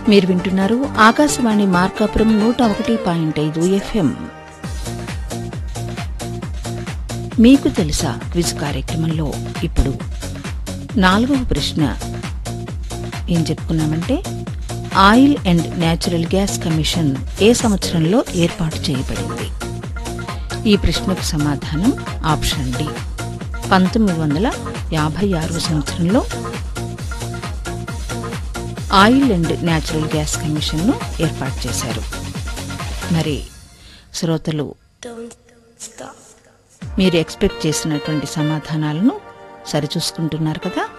మీరు వింటున్నారు ఆకాశవాణి మార్కాపురం నూట ఒకటి పాయింట్ ఐదు ఎఫ్ఎం మీకు తెలుసా క్విజ్ కార్యక్రమంలో ఇప్పుడు నాలుగవ ప్రశ్న ఏం చెప్పుకున్నామంటే oil and natural gas commission ఏ సంవత్సరంలో ఏర్పాటు చేయబడింది ఈ ప్రశ్నకు సమాధానం ఆప్షన్ డి పంతొమ్మిది వందల యాభై ఆరవ సంవత్సరంలో ఆయిల్ అండ్ న్యాచురల్ గ్యాస్ కమిషన్ను ఏర్పాటు చేశారు మరి శ్రోతలు మీరు ఎక్స్పెక్ట్ చేసినటువంటి సమాధానాలను సరిచూసుకుంటున్నారు కదా